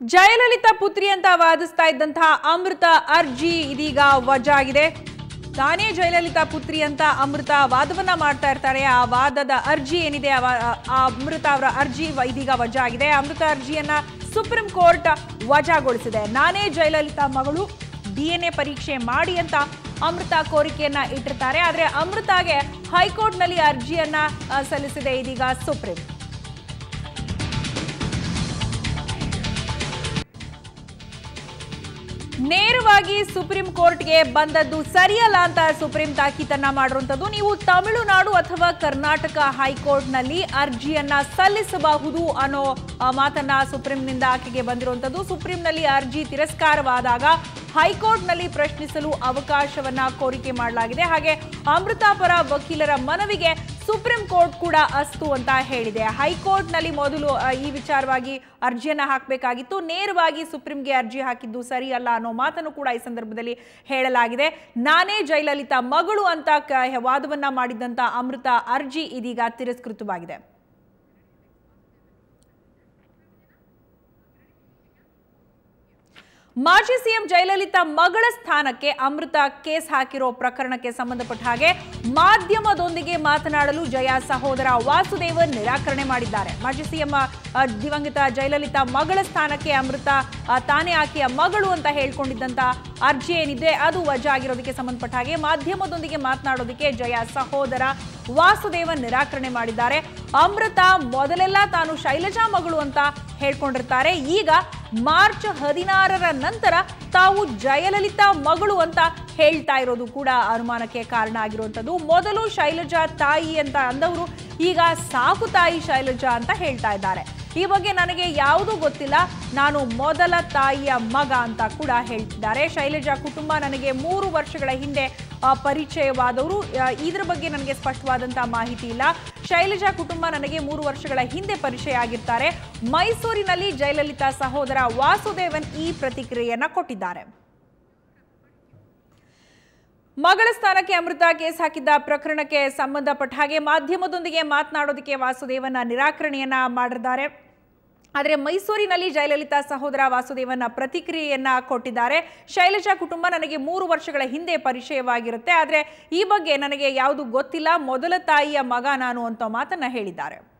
ಜಯಲಲಿತಾ ಪುತ್ರಿ ಅಂತ ವಾದಿಸ್ತಾ ಇದ್ದಂತಹ ಅಮೃತ ಅರ್ಜಿ ಇದೀಗ ವಜಾ ಆಗಿದೆ ತಾನೇ ಜಯಲಲಿತಾ ಪುತ್ರಿ ಅಂತ ಅಮೃತ ವಾದವನ್ನ ಮಾಡ್ತಾ ಇರ್ತಾರೆ ಆ ವಾದದ ಅರ್ಜಿ ಏನಿದೆ ಆ ವಾ- ಆ ಅಮೃತ ಅವರ ಅರ್ಜಿ ವ- ಇದೀಗ ವಜಾ ಆಗಿದೆ ಅಮೃತ ಅರ್ಜಿಯನ್ನ ಸುಪ್ರೀಂ ಕೋರ್ಟ್ ವಜಾಗೊಳಿಸಿದೆ ನಾನೇ ಜಯಲಲಿತಾ ಮಗಳು ಡಿ ಎನ್ ಎ ಪರೀಕ್ಷೆ ಮಾಡಿ ಅಂತ ಅಮೃತ ಕೋರಿಕೆಯನ್ನ ಇಟ್ಟಿರ್ತಾರೆ ಆದ್ರೆ ಅಮೃತಾಗೆ ಹೈಕೋರ್ಟ್ನಲ್ಲಿ ಅರ್ಜಿಯನ್ನ ಆ, ಸಲ್ಲಿಸಿದೆ ಇದೀಗ ಸುಪ್ರೀಂ ನೇರವಾಗಿ ಸುಪ್ರೀಂ ಕೋರ್ಟ್ಗೆ ಬಂದದ್ದು ಸರಿಯಲ್ಲ ಅಂತ ಸುಪ್ರೀಂ ತಾಕೀತನ್ನ ಮಾಡಿರುವಂತದ್ದು ನೀವು ತಮಿಳುನಾಡು ಅಥವಾ ಕರ್ನಾಟಕ ಹೈಕೋರ್ಟ್ನಲ್ಲಿ ಅರ್ಜಿಯನ್ನ ಸಲ್ಲಿಸಬಹುದು ಅನ್ನೋ ಆ, ಮಾತನ್ನ ಸುಪ್ರೀಂನಿಂದ ಆಕೆಗೆ ಬಂದಿರುವಂತದ್ದು ಸುಪ್ರೀಂನಲ್ಲಿ ಅರ್ಜಿ ತಿರಸ್ಕಾರವಾದಾಗ ಹೈಕೋರ್ಟ್ನಲ್ಲಿ ಪ್ರಶ್ನಿಸಲು ಅವಕಾಶವನ್ನ ಕೋರಿಕೆ ಮಾಡಲಾಗಿದೆ ಹಾಗೆ ಅಮೃತ ಪರ ವಕೀಲರ ಮನವಿಗೆ ಸುಪ್ರೀಂ ಕೋರ್ಟ್ ಕೂಡ ಅಸ್ತು ಅಂತ ಹೇಳಿದೆ ಹೈಕೋರ್ಟ್ನಲ್ಲಿ ಮೊದಲು ಆ, ಈ ವಿಚಾರವಾಗಿ ಅರ್ಜಿಯನ್ನ ಹಾಕಬೇಕಾಗಿತ್ತು ನೇರವಾಗಿ ಸುಪ್ರೀಂಗೆ ಅರ್ಜಿ ಹಾಕಿದ್ದು ಸರಿಯಲ್ಲ ಅನ್ನೋ ಮಾತನ್ನು ಕೂಡ ಈ ಸಂದರ್ಭದಲ್ಲಿ ಹೇಳಲಾಗಿದೆ ನಾನೇ ಜಯಲಲಿತಾ ಮಗಳು ಅಂತ ಕ- ವಾದವನ್ನ ಮಾಡಿದ್ದಂತ ಅಮೃತ ಅರ್ಜಿ ಇದೀಗ ತಿರಸ್ಕೃತವಾಗಿದೆ ಮಾಜಿ ಸಿಎಂ ಜಯಲಲಿತಾ ಮಗಳ ಸ್ಥಾನಕ್ಕೆ ಅಮೃತ ಕೇಸ್ ಹಾಕಿರೋ ಪ್ರಕರಣಕ್ಕೆ ಸಂಬಂಧಪಟ್ಟ ಹಾಗೆ ಮಾಧ್ಯಮದೊಂದಿಗೆ ಮಾತನಾಡಲು ಜಯ ಸಹೋದರ ವಾಸುದೇವನ್ ನಿರಾಕರಣೆ ಮಾಡಿದ್ದಾರೆ ಮಾಜಿ ಸಿಎಂ ಆ, ದಿವಂಗತ ಜಯಲಲಿತಾ ಮಗಳ ಸ್ಥಾನಕ್ಕೆ ಅಮೃತ ಆ, ತಾನೇ ಆಕೆಯ ಮಗಳು ಅಂತ ಹೇಳ್ಕೊಂಡಿದ್ದಂತ ಅರ್ಜಿ ಏನಿದೆ ಅದು ವಜಾ ಆಗಿರೋದಕ್ಕೆ ಸಂಬಂಧಪಟ್ಟ ಹಾಗೆ ಮಾಧ್ಯಮದೊಂದಿಗೆ ಮಾತನಾಡೋದಕ್ಕೆ ಜಯ ಸಹೋದರ ವಾಸುದೇವನ್ ನಿರಾಕರಣೆ ಮಾಡಿದ್ದಾರೆ ಅಮೃತ ಮೊದಲೆಲ್ಲ ತಾನು ಶೈಲಜಾ ಮಗಳು ಅಂತ ಹೇಳ್ಕೊಂಡಿರ್ತಾರೆ ಈಗ ಮಾರ್ಚ್ ಹದಿನಾರರ ನಂತರ ತಾವು ಜಯಲಲಿತಾ ಮಗಳು ಅಂತ ಹೇಳ್ತಾ ಇರೋದು ಕೂಡ ಅನುಮಾನಕ್ಕೆ ಕಾರಣ ಆಗಿರುವಂಥದ್ದು ಮೊದಲು ಶೈಲಜಾ ತಾಯಿ ಅಂತ ಅಂದವರು ಈಗ ಸಾಕು ತಾಯಿ ಶೈಲಜಾ ಅಂತ ಹೇಳ್ತಾ ಇದ್ದಾರೆ ಈ ಬಗ್ಗೆ ನನಗೆ ಯಾವುದೂ ಗೊತ್ತಿಲ್ಲ ನಾನು ಮೊದಲ ತಾಯಿಯ ಮಗ ಅಂತ ಕೂಡ ಹೇಳ್ತಿದ್ದಾರೆ ಶೈಲಜಾ ಕುಟುಂಬ ನನಗೆ ಮೂರು ವರ್ಷಗಳ ಹಿಂದೆ ಆ, ಪರಿಚಯವಾದವರು ಆ, ಇದ್ರ ಬಗ್ಗೆ ನನಗೆ ಸ್ಪಷ್ಟವಾದಂತ ಮಾಹಿತಿ ಇಲ್ಲ ಶೈಲಜಾ ಕುಟುಂಬ ನನಗೆ ಮೂರು ವರ್ಷಗಳ ಹಿಂದೆ ಪರಿಚಯ ಆಗಿರ್ತಾರೆ ಮೈಸೂರಿನಲ್ಲಿ ಜಯಲಲಿತಾ ಸಹೋದರ ವಾಸುದೇವನ್ ಈ ಪ್ರತಿಕ್ರಿಯೆಯನ್ನ ಕೊಟ್ಟಿದ್ದಾರೆ ಮಗಳ ಸ್ಥಾನಕ್ಕೆ ಅಮೃತ ಕೇಸ್ ಹಾಕಿದ್ದ ಪ್ರಕರಣಕ್ಕೆ ಸಂಬಂಧಪಟ್ಟ ಹಾಗೆ ಮಾಧ್ಯಮದೊಂದಿಗೆ ಮಾತನಾಡೋದಕ್ಕೆ ವಾಸುದೇವನ ನಿರಾಕರಣೆಯನ್ನ ಮಾಡಿದ್ದಾರೆ ಆದರೆ ಮೈಸೂರಿನಲ್ಲಿ ಜಯಲಲಿತಾ ಸಹೋದರ ವಾಸುದೇವನ ಪ್ರತಿಕ್ರಿಯೆಯನ್ನ ಕೊಟ್ಟಿದ್ದಾರೆ ಶೈಲಜಾ ಕುಟುಂಬ ನನಗೆ ಮೂರು ವರ್ಷಗಳ ಹಿಂದೆ ಪರಿಚಯವಾಗಿರುತ್ತೆ ಆದರೆ ಈ ಬಗ್ಗೆ ನನಗೆ ಯಾವುದು ಗೊತ್ತಿಲ್ಲ ಮೊದಲ ತಾಯಿಯ ಮಗ ನಾನು ಅಂತ ಮಾತನ್ನ ಹೇಳಿದ್ದಾರೆ